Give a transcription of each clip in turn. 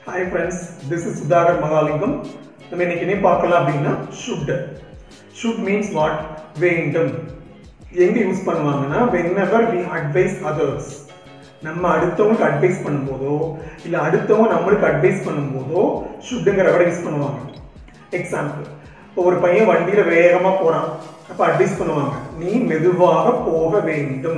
hi friends this is Sudhakar Mahalingam நம்ம இன்னைக்கு என்ன பார்க்கலாம் அப்படின்னா ஷுட் ஷுட் மீன்ஸ் வாட் வேண்டும் எங்க யூஸ் பண்ணுவாங்கன்னா வென்எவர் வி அட்வைஸ் அதர்ஸ் நம்ம அடுத்தவங்களுக்கு அட்வைஸ் பண்ணும்போதோ இல்லை அடுத்தவங்க நம்மளுக்கு அட்வைஸ் பண்ணும்போதோ ஷுட்டுங்கிற விட யூஸ் பண்ணுவாங்க எக்ஸாம்பிள் இப்போ ஒரு பையன் வண்டியில் வேகமாக போகிறான் அப்போ அட்வைஸ் பண்ணுவாங்க நீ மெதுவாக போக வேண்டும்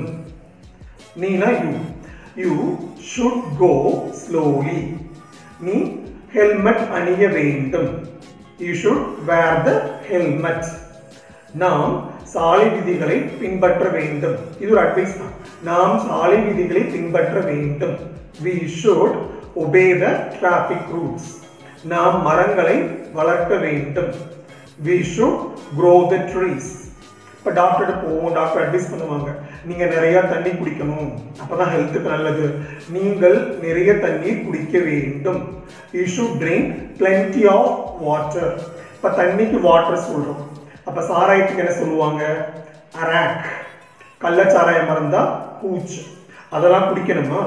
நீனா you you should go slowly நீ ஹெல்மெட் அணிய வேண்டும் you should wear the helmet நாம் சாலை விதிகளை பின்பற்ற வேண்டும் இது ஒரு அட்வைஸ் தான் நாம் சாலை விதிகளை பின்பற்ற வேண்டும் we should obey the traffic rules நாம் மரங்களை வளர்க்க வேண்டும் we should grow the trees இப்போ டாக்டர்கிட்ட போவோம் டாக்டர் அட்வைஸ் பண்ணுவாங்க நீங்கள் நிறையா தண்ணி குடிக்கணும் அப்போ தான் ஹெல்த்துக்கு நல்லது நீங்கள் நிறைய தண்ணீர் குடிக்க வேண்டும் you should drink plenty of water இப்போ தண்ணிக்கு வாட்டர் சொல்கிறோம் அப்போ சாராயத்துக்கு என்ன சொல்லுவாங்க அராக் கள்ளச்சாராயம் மறந்தா பூச் அதெல்லாம் குடிக்கணுமா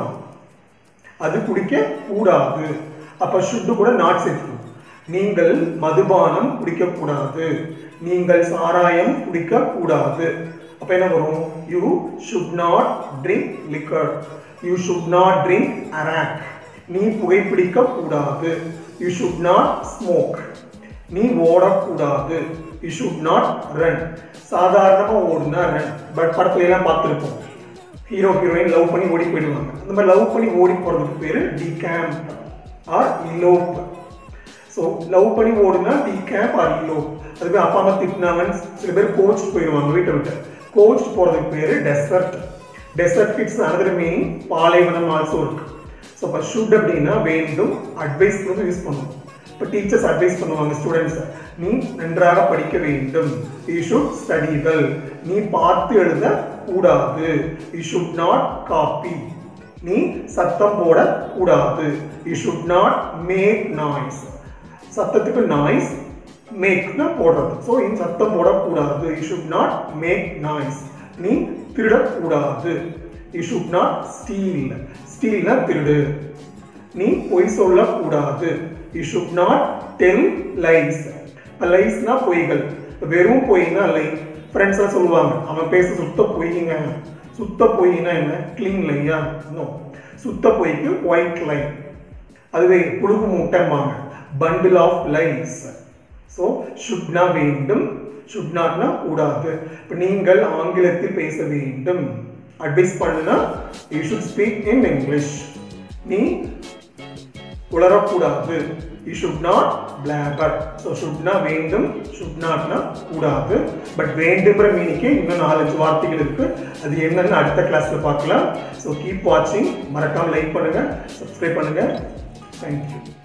அது குடிக்க கூடாது அப்ப ஷுட்டு கூட நாட் சேர்த்துக்கணும் நீங்கள் மதுபானம் குடிக்கக்கூடாது நீங்கள் சாராயம் குடிக்க கூடாது அப்ப என்ன வரும் you should not drink liquor you should not drink arrack நீ புகைப்பிடிக்க கூடாது யூ ஷுட் நாட் ஸ்மோக் நீ ஓடக்கூடாது யூ ஷுட் நாட் ரன் சாதாரணமாக ஓடுனா ரன் பட் படத்துல எல்லாம் பார்த்துருப்போம் ஹீரோ ஹீரோயின் லவ் பண்ணி ஓடி போயிடுவாங்க அந்த மாதிரி லவ் பண்ணி ஓடி போகிறதுக்கு பேர் decamp or elope so love பண்ணி ஓடுனா டிகேம்ப் ஆர் இலோப் அதுவே அப்பா அம்மா திட்டினாங்கன்னு சில பேர் கோச் போயிடுவாங்க வீட்டை விட்டு கோச் போகிறதுக்கு பேர் desert desert kids another meaning பாலைவனம் ஆல்சோ இருக்கு ஸோ இப்போ ஷுட் அப்படின்னா வேண்டும் அட்வைஸ் வந்து யூஸ் பண்ணுவோம் இப்போ டீச்சர்ஸ் அட்வைஸ் பண்ணுவாங்க ஸ்டூடெண்ட்ஸ் நீ நன்றாக படிக்க வேண்டும் யூ ஷுட் ஸ்டடி வெல் நீ பார்த்து எழுத கூடாது யூ ஷுட் நாட் காப்பி நீ சத்தம் போட கூடாது you should not make noise சத்தத்துக்கு நாய்ஸ் மேக்னா போடுறது ஸோ இந்த சத்தம் போடக்கூடாது you should not make noise நீ திருடக்கூடாது யூ ஷுட் நாட் ஸ்டீல் ஸ்டீல்னா திருடு நீ பொய் சொல்லக்கூடாது you should not tell lies லைஸ்னா பொய்கள் வெறும் பொய்னா லை ஃப்ரெண்ட்ஸ்லாம் சொல்லுவாங்க அவன் பேச சுத்த பொய்ங்க சுத்த பொய்னா என்ன க்ளீன் லையா நோ சுத்த பொய்க்கு ஒயிட் லை அதுவே புழுகு மூட்டைம்பாங்க பண்டில் ஆஃப் லைஸ் ஸோ ஷுட்னா வேண்டும் ஷுட் நாட்னா கூடாது இப்போ நீங்கள் ஆங்கிலத்தில் பேச வேண்டும் அட்வைஸ் பண்ணுனா you should speak in English நீ உளரக்கூடாது you should not blabber so ஷுட்னா வேண்டும் ஷுட் நாட்னா கூடாது பட் வேண்டும்ன்ற மீனிங்க்கு இன்னும் நாலஞ்சு வார்த்தைகள் இருக்கு அது என்னன்னு அடுத்த கிளாஸ்ல பார்க்கலாம் ஸோ கீப் வாட்சிங் மறக்காம லைக் பண்ணுங்க சப்ஸ்கிரைப் பண்ணுங்க தேங்க்யூ